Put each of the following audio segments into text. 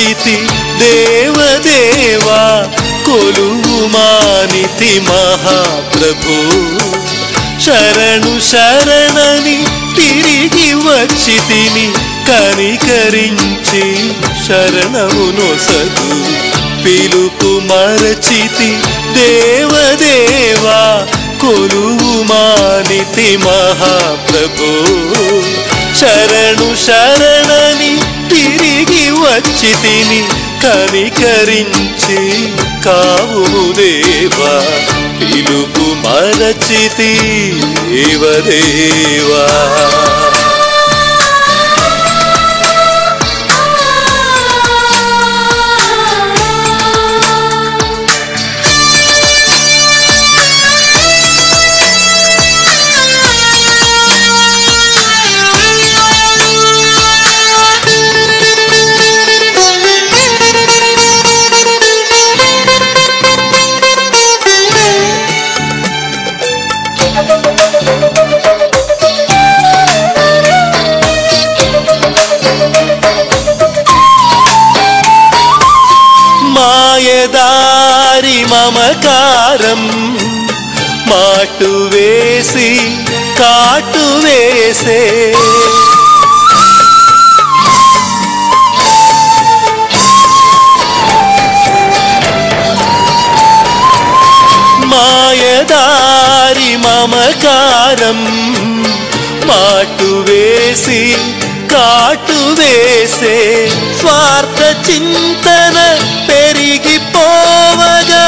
మరచితి దేవదేవా కొలువు మానితి మహాప్రభు శరణు శరణని తిరిగి వచ్చి తిని కనికరించి శరణమును సగు పిలుపు మరచితి దేవదేవా కొలువు మానితి మహాప్రభు శరణు శరణని తిరిగి వచ్చి తిని కనికరించి కావుము దేవా పిలుపు మరచితి దేవదేవా మాయదారి మమకారం మాటు వేసి కాటు వేసే మాయదారి మమకారం మాటు వేసి కాటు వేసే స్వార్థ చింతన పెరిగిపోవగా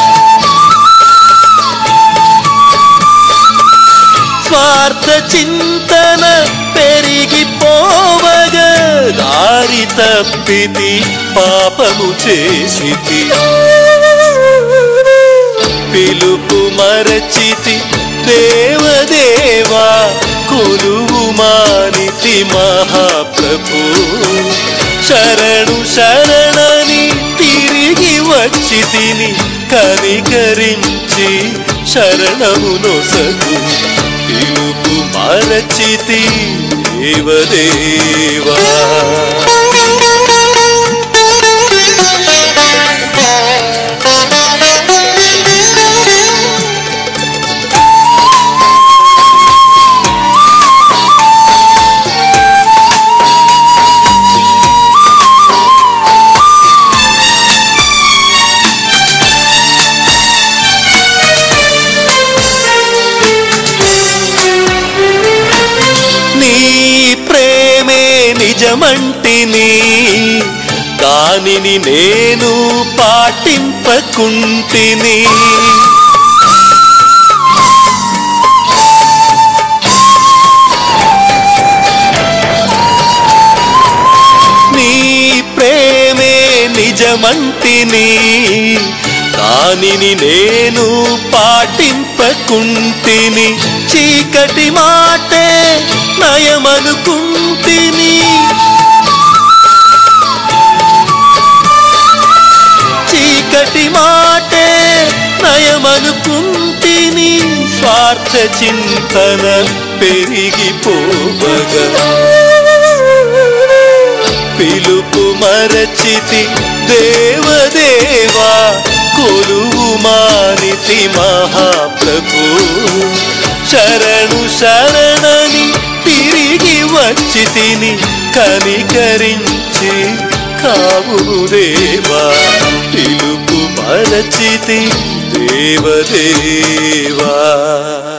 స్వార్థ చింతన పెరిగిపోవగా దారి తప్పితి పాపము చేసితి పిలుపు మరచితి దేవదేవా కొలువు మానితి మహాప్రభు శరణు శరణని తిరిగి వచ్చి తిని కనికరించి శరణమును సగు పిలుపు మరచితి దేవదేవా నీ ప్రేమే నిజమంటిని దానిని నేను పాటింపకుంటిని నీ ప్రేమే నిజమంటిని దానిని నేను పాటింపకుంటిని చీకటి మాటే నయమనుకుంటిని చీకటి మాటే నయమనుకుంటిని స్వార్థ చింతన పెరిగిపోవగా పిలుపు మరచితి దేవదేవా కొలువు మానితి మహాప్రభు శరణు శరణని తిరిగి వచ్చి తిని కనికరించి కావు దేవా పిలుపు మరచితి దేవదేవా